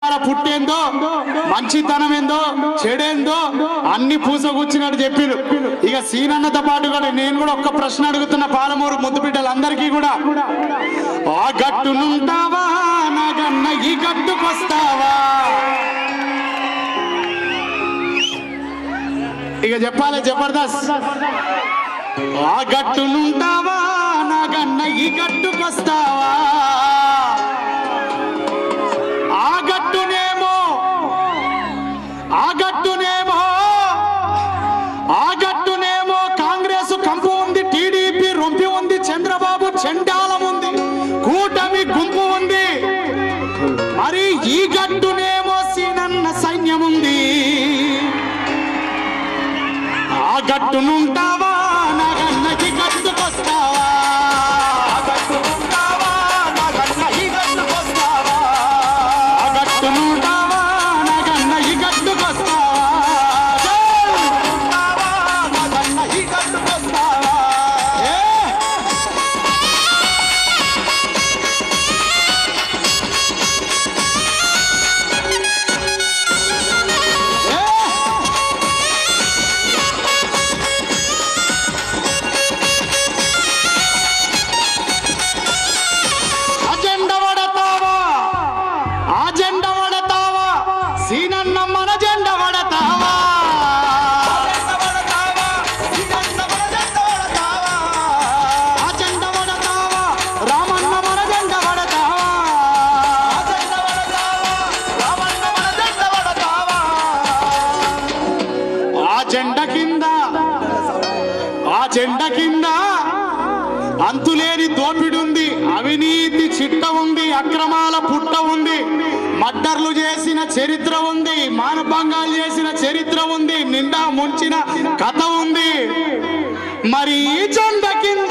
ఆడ పుట్టేందో మంచితనం ఏందో చెడేందో అన్ని పూసగుచ్చినట్టు చెప్పిరు ఇక సీనన్నతో పాటు కూడా నేను కూడా ఒక్క ప్రశ్న అడుగుతున్న పాలమూరు ముద్దు బిడ్డలందరికీ కూడా ఆ గట్టునుంటావా నాగన్న ఈ గట్టుకొస్తావా ఇక చెప్పాలి జబర్దస్త్ ఆ గట్టునుంటావా నాగన్న ఈ గట్టుకొస్తావా ఆ గట్టునేమో ఆ గట్టునేమో ఆ గట్టునేమో కాంగ్రెస్ కంపు ఉంది టీడీపీ రొంపి ఉంది చంద్రబాబు చెండాలం ఉంది కూటమి గుంపు ఉంది మరి ఈ గట్టునేమో సీనన్న సైన్యం ఉంది ఆ గట్టునుంటావా నాగన్నకి గట్టుకొస్తావా ఆ గట్టునుంటావా నాగన్న ఈ గట్టుకొస్తావా ఆ గట్టునుంటావా నాగన్న ఈ గట్టుకొస్తావా ఉంటావా నాగన్న ఈ గట్టుకొస్తావా ఏ ఏ అజెండ వడతావా అజెండ వడతావా సీనన్న మన జెండ వడతావా అజెండ వడతావా రామన్న మన జెండ వడతావా ఆ జెండ కింద ఆ జెండ కింద అంతులేని దోపిడి ఉంది అవినీతి చిట్ట ఉంది అక్రమాల పుట్ట ఉంది మడ్డర్లు చేసిన చరిత్ర ఉంది మానభంగాలు చేసిన చరిత్ర ఉంది నిండా ముంచిన కథ ఉంది మరి ఈ జెండ కింద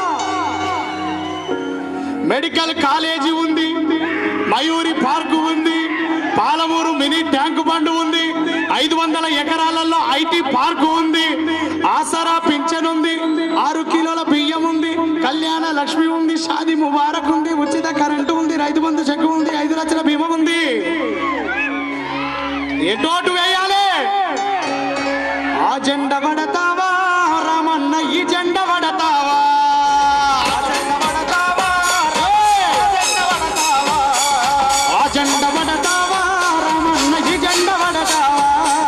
మెడికల్ కాలేజీ ఉంది మయూరి పార్కు ఉంది పాలమూరు మినీ ట్యాంకు బండ్ ఉంది ఐదు వందల ఎకరాలలో ఐటీ పార్కు ఉంది ఆసరా పింఛన్ ఉంది ఆరు కిలోల బియ్యం ఉంది కళ్యాణ లక్ష్మి ఉంది షాది ముబారక్ ఉంది ఉచిత కరెంటు ఉంది రైతు బంధు చెక్ ఉంది ఐదు లక్షల బీమా ఉంది ఎటోటు వేయాలి ఆ జెండ పడతావా రామన్న ఈ జెండ పడతావా ఆ జెండ పడతావా రామన్న ఈ జెండ పడతావా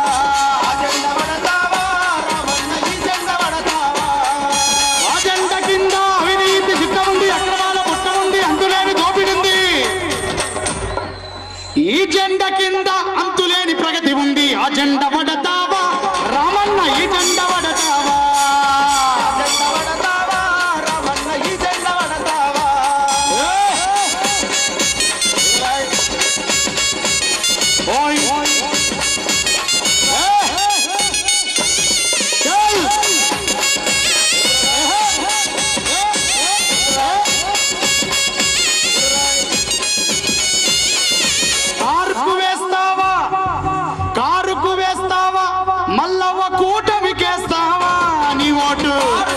ఆ జెండ కింద అవినీతి చిట్ట ఉంది అక్రమాల పుట్ట ఉంది అంతులేని దోపిడి ఉంది ఈ జెండ కింద అంతులేని ప్రగతి ఉంది ఆ జెండ పడతావా రామన్న ఈ జెండ పడతావా ఓయ్ కారుకు వేస్తావా కారుకు వేస్తావా మల్లవ్వ కూటమికేస్తావా నీ ఓటు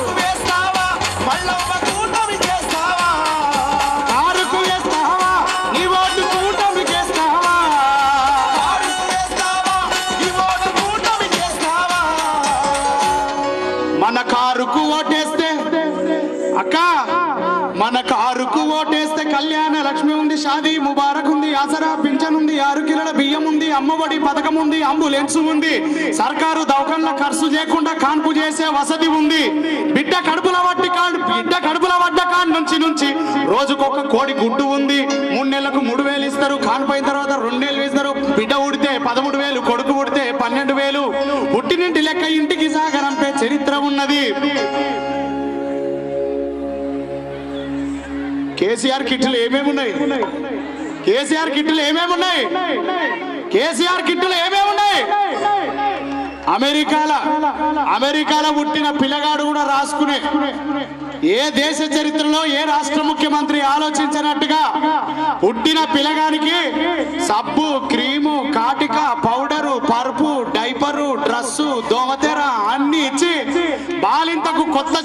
కారుకు వేస్తావా నీ ఓటు కూటమికేస్తావా మన కారుకు ఓటేస్తే అక్క మన కారుకు ఓటేస్తే కళ్యాణ లక్ష్మి ఉంది షాదీ ముబారక్ ఉంది ఆసరా పింఛన్ ఉంది ఆరు కిలోల బియ్యం ఉంది అమ్మఒడి పథకం ఉంది అంబులెన్స్ ఉంది సర్కారు దవకన్ల ఖర్చు చేయకుండా కాన్పు చేసే వసతి ఉంది బిడ్డ కడుపుల వడ్డీ కాడు బిడ్డ కడుపుల వడ్డ కాడి నుంచి నుంచి రోజుకొక కోడి గుడ్డు ఉంది మూడు నెలలకు మూడు వేలు ఇస్తారు కాన్పోయిన తర్వాత రెండు నెలలు ఇస్తారు బిడ్డ ఉడితే పదమూడు వేలు కొడుకు ఉడితే పన్నెండు వేలు పుట్టినింటి లెక్క ఇంటికి సాగరంపే చరిత్ర ఉన్నది కేసీఆర్ కిట్లు ఏమేమి ఉన్నాయి కేసీఆర్ కిట్లు ఏమేమి ఉన్నాయి కేసీఆర్ కిట్లు ఏమేమి ఉన్నాయి అమెరికాల అమెరికాలో పుట్టిన పిల్లగాడు కూడా రాసుకునే ఏ దేశ చరిత్రలో ఏ రాష్ట్ర ముఖ్యమంత్రి ఆలోచించినట్టుగా పుట్టిన పిల్లగానికి సబ్బు క్రీము కాటిక పౌడరు పరుపు డైపరు డ్రస్సు దోమతెర అన్ని ఇచ్చి బాలింతకు కొత్త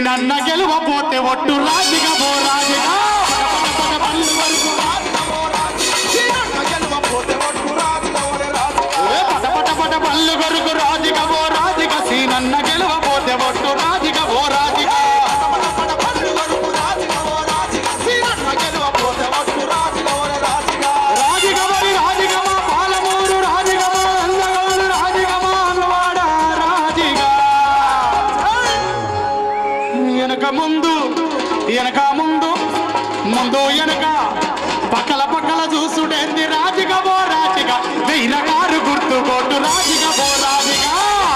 సీనన్న గెలువపోతే ఒట్టు రాజిగా బో రాజిగా పద పల్లి వరకు ఏ పట పట పట పల్లు కొరకు రాజిగా బో రాజిగా సీనన్న గెలువపోతే ఒట్టు రాజిగా బో రాజిగా రాజిగమరి రాజిగమ పాలమూరు రాజిగమ అందగోలు రాజిగమ అన్నవాడ రాజిగా వెనక ముందు వెనక ముందు ముందు వెనక పక్కల పక్కల చూసుడేంది రాజిగా బో రాజిగా వెయ్యి కారు గుర్తు కొట్టు రాజిగా బో రాజిగా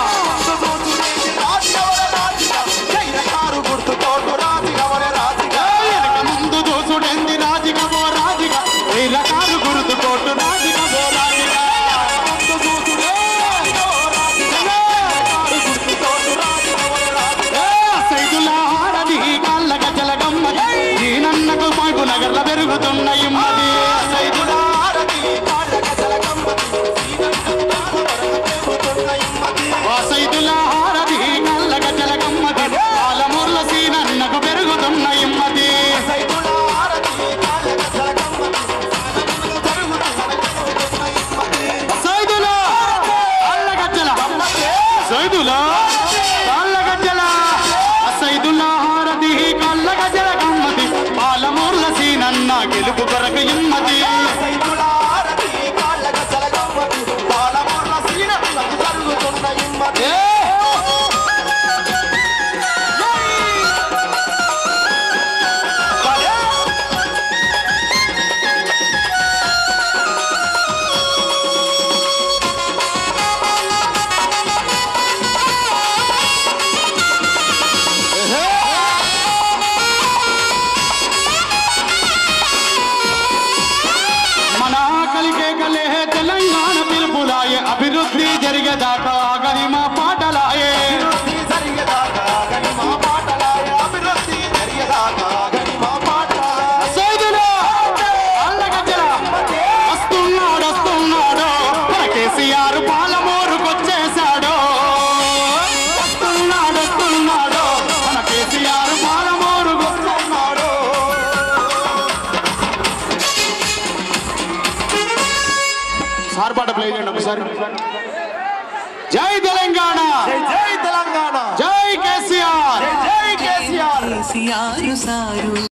వెనక ముందు చూసుడేంది రాజిగా బో రాజిగా వెయ్యి కారు గుర్తు కొట్టు రాజిగా బో రాజిగా సైదుల హారది కళ్ళ గజల గమ్మది ఈ నన్నకు మాకు నగర్ల పెరుగుతున్న ఇమ్మది సైదుల ఆ సైదుల హారది కళ్ళ గజల గమ్మది పాలమూర్ల సీనన్నకు పెరుగుతున్న ఇమ్మది సైదుల కళ్ళ గజ్జల సైదుల కళ్ళ గజ్జల సైదుల హారది కళ్ళ గజ్జల గమ్మది పాలమూర్ల సీనన్న గెలుపు కొరకు ఇమ్మది ఏ మన ఆకలికే కలే తెలంగాణ పిలుపులాయే అభివృద్ధి జరిగేదాకా ఆగని మా పాటలాయే సైదులో అల్లగజ్జల వస్తున్నాడు వస్తున్నాడు మన కేసీఆర్ పాలమూరుకొచ్చేశాడు వస్తున్నాడు వస్తున్నాడు మన కేసీఆర్ పాలమూరుకొచ్చేశాడు సార్ పాట ప్లే చేయండి ఒకసారి జై తెలంగాణ జై తెలంగాణ జై కేసీఆర్ జై కేసీఆర్ కేసీఆర్ సారు